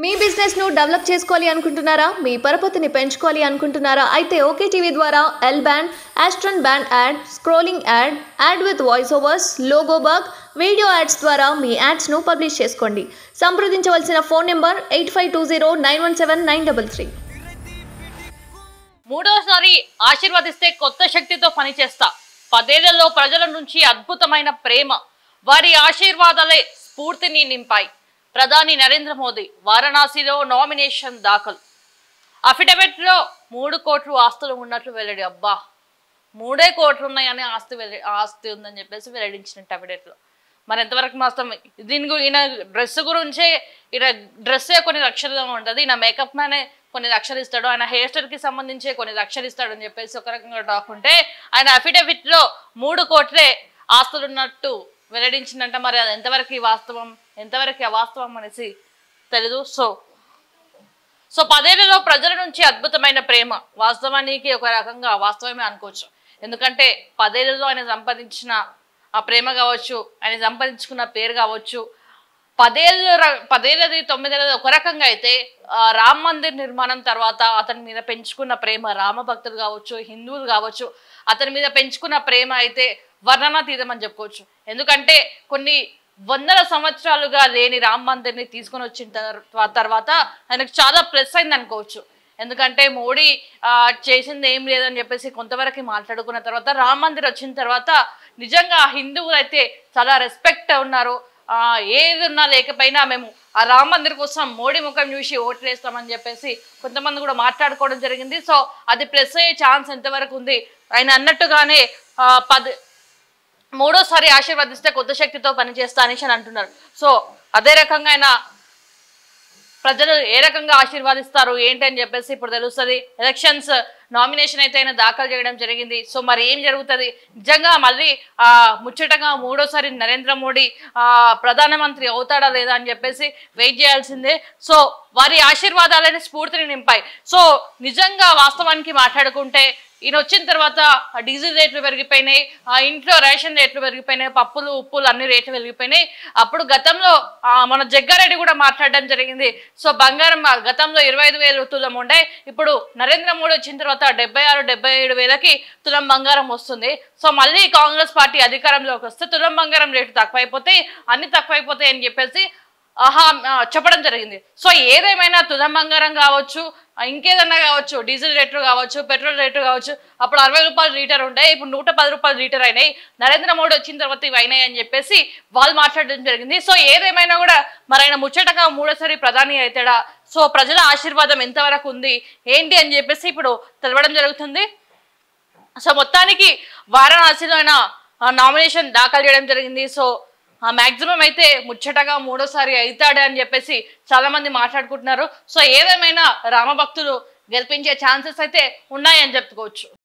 మీ business ను develop చేసుకోవాలి అనుకుంటున్నారా మీ పరపతిని పెంచుకోవాలి అనుకుంటున్నారా అయితే ఓకే టీవీ ద్వారా ఎల్ బ్యాండ్ ఆస్ట్రన్ band ad scrolling ad ad with voice overs logo bug video ads ద్వారా మీ యాడ్స్ ను పబ్లిష్ చేసుకోండి సంప్రదించవలసిన phone number eight five two zero nine one seven nine double three మూడోసారి ఆశీర్వదిస్తే కొత్త శక్తితో పనిచేస్తా పదేళ్లలో ప్రజల నుంచి అద్భుతమైన ప్రేమ వారి ఆశీర్వాదాలే స్ఫూర్తిని నింపాయి ప్రధాని నరేంద్ర మోదీ వారణాసిలో నామినేషన్ దాఖలు అఫిడవిట్ లో మూడు కోట్లు ఆస్తులు ఉన్నట్లు వెల్లడి అబ్బా మూడే కోట్లు ఉన్నాయని ఆస్తి వెల్ల ఆస్తి ఉందని చెప్పేసి వెల్లడించినట్టు అఫిడవిట్ లో మరి ఎంతవరకు వాస్తవం దీని గురి ఈయన డ్రెస్ గురించే ఈయన డ్రెస్సే కొన్ని లక్షలు ఉంటుంది ఈయన మేకప్ మ్యానే కొన్ని లక్షలు ఇస్తాడు ఆయన హెయిర్ స్టైల్ కి సంబంధించి కొన్ని లక్షలు ఇస్తాడు అని చెప్పేసి ఒక రకంగా కాకుంటే ఆయన అఫిడవిట్ లో మూడు కోట్లే ఆస్తులు ఉన్నట్టు వెల్లడించిందంట మరి అది ఎంతవరకు వాస్తవం ఎంతవరకు అవాస్తవం అనేసి తెలీదు సో సో పదేళ్లలో ప్రజల నుంచి అద్భుతమైన ప్రేమ వాస్తవానికి ఒక రకంగా వాస్తవమే అనుకోవచ్చు ఎందుకంటే పదేళ్లలో ఆయన సంపాదించిన ఆ ప్రేమ కావచ్చు ఆయన సంపాదించుకున్న పేరు కావచ్చు పదేళ్ళు ర- పదేళ్ళది తొమ్మిదేళ్ళది ఒక రకంగా అయితే ఆ, రామ్ మందిర్ నిర్మాణం తర్వాత అతని మీద పెంచుకున్న ప్రేమ రామ భక్తులు కావచ్చు హిందువులు కావచ్చు అతని మీద పెంచుకున్న ప్రేమ అయితే వర్ణనాతీతం అని చెప్పుకోవచ్చు ఎందుకంటే కొన్ని వందల సంవత్సరాలుగా లేని రామ్ మందిర్ని తీసుకొని వచ్చిన తర్వా- తర్వాత ఆయనకు చాలా ప్లస్ అయింది అనుకోవచ్చు ఎందుకంటే మోడీ ఆ, చేసింది ఏం లేదని చెప్పేసి కొంతవరకు మాట్లాడుకున్న తర్వాత రామ్ మందిర్ వచ్చిన తర్వాత నిజంగా హిందువులు అయితే చాలా రెస్పెక్ట్ ఉన్నారు ఆ, ఏది ఉన్నా లేకపోయినా మేము ఆ రామ మందిర్ కోసం మోడీ ముఖం చూసి ఓట్లు వేస్తామని చెప్పేసి కొంతమంది కూడా మాట్లాడుకోవడం జరిగింది సో అది ప్లస్ అయ్యే ఛాన్స్ ఎంతవరకు ఉంది ఆయన అన్నట్టుగానే ఆ, పది మూడోసారి ఆశీర్వదిస్తే కొత్త శక్తితో పనిచేస్తా అనేసి అని అంటున్నారు సో అదే రకంగా ఆయన ప్రజలు ఏ రకంగా ఆశీర్వాదిస్తారు ఏంటి అని చెప్పేసి ఇప్పుడు తెలుస్తుంది ఎలక్షన్స్ నామినేషన్ అయితే ఆయన దాఖలు చేయడం జరిగింది సో మరి ఏం జరుగుతుంది నిజంగా మళ్ళీ ఆ ముచ్చటగా మూడోసారి నరేంద్ర మోడీ ఆ ప్రధానమంత్రి అవుతాడా లేదా అని చెప్పేసి వెయిట్ చేయాల్సిందే సో వారి ఆశీర్వాదాలని స్ఫూర్తిని నింపాయి సో నిజంగా వాస్తవానికి మాట్లాడుకుంటే ఈయన వచ్చిన తర్వాత ఆ డీజిల్ రేట్లు పెరిగిపోయినాయి ఆ ఇంట్లో రేషన్ రేట్లు పెరిగిపోయినాయి పప్పులు ఉప్పులు అన్ని రేట్లు పెరిగిపోయినాయి అప్పుడు గతంలో ఆ, మన జగ్గారెడ్డి కూడా మాట్లాడడం జరిగింది సో బంగారం ఆ, గతంలో ఇరవై ఐదు వేలు తులం ఉండే ఇప్పుడు నరేంద్ర మోడీ వచ్చిన తర్వాత డెబ్బై ఆరు డెబ్బై ఏడు వేలకి తులం బంగారం వస్తుంది సో మళ్ళీ కాంగ్రెస్ పార్టీ అధికారంలోకి వస్తే తులం బంగారం రేటు తక్కువైపోతాయి అన్ని తక్కువైపోతాయి అని చెప్పేసి ఆహా ఆ, చెప్పడం జరిగింది సో ఏదేమైనా తులం బంగారం కావచ్చు ఆ, ఇంకేదన్నా కావచ్చు డీజిల్ రేట్లు కావచ్చు పెట్రోల్ రేటు కావచ్చు అప్పుడు అరవై రూపాయలు లీటర్ ఉండే ఇప్పుడు నూట పది రూపాయలు లీటర్ అయినాయి నరేంద్ర మోడీ వచ్చిన తర్వాత ఇవి అయినాయి అని చెప్పేసి వాళ్ళు మాట్లాడడం జరిగింది సో ఏదేమైనా కూడా మరి ఆయన ముచ్చటగా మూడోసారి ప్రధాని అవుతాడా సో ప్రజల ఆశీర్వాదం ఎంతవరకు ఉంది ఏంటి అని చెప్పేసి ఇప్పుడు తెలవడం జరుగుతుంది సో మొత్తానికి వారణాసిలో ఆయన నామినేషన్ దాఖలు చేయడం జరిగింది సో ఆ మ్యాక్సిమం అయితే ముచ్చటగా మూడోసారి అవుతాడు అని చెప్పేసి చాలా మంది మాట్లాడుకుంటున్నారు సో ఏదేమైనా రామభక్తులు గెలిపించే ఛాన్సెస్ అయితే ఉన్నాయని చెప్పుకోవచ్చు